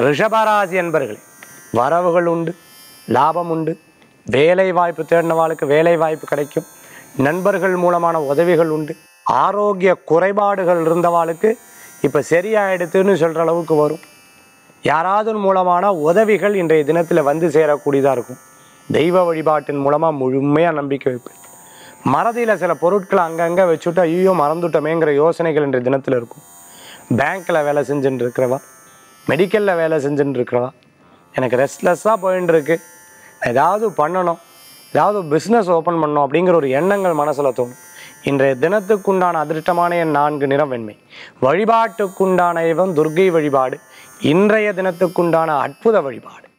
ரிஷபராசி என்பர்களே வரவுகள் உண்டு லாபம் உண்டு வேலை வாய்ப்பு தேடினவாளுக்கு வேலை வாய்ப்பு கிடைக்கும் நண்பர்கள் மூலமான உதவிகள் உண்டு ஆரோக்கிய குறைபாடுகள் இருந்தவாளுக்கு இப்போ சரியாயிடுத்துன்னு சொல்கிற அளவுக்கு வரும் யாராவது மூலமான உதவிகள் இன்றைய தினத்தில் வந்து சேரக்கூடியதாக இருக்கும் தெய்வ வழிபாட்டின் மூலமாக முழுமையாக நம்பிக்கை வைப்பேன் மறதியில் சில பொருட்களை அங்கங்கே வச்சுட்டு ஐயோ மறந்துட்டோமேங்கிற யோசனைகள் இன்றைய தினத்தில் இருக்கும் பேங்க்கில் வேலை செஞ்சுட்டு இருக்கிறவா மெடிக்கலில் வேலை செஞ்சுட்டு இருக்கிறவா எனக்கு ரெஸ்ட்லெஸ்ஸாக போயின்னு இருக்கு ஏதாவது பண்ணணும் ஏதாவது பிஸ்னஸ் ஓப்பன் பண்ணணும் அப்படிங்கிற ஒரு எண்ணங்கள் மனசில் தோணும் இன்றைய தினத்துக்குண்டான அதிர்ஷ்டமான என் நான்கு நிறம் வெண்மை வழிபாட்டுக்குண்டான இவன் துர்க்கை வழிபாடு இன்றைய தினத்துக்குண்டான அற்புத வழிபாடு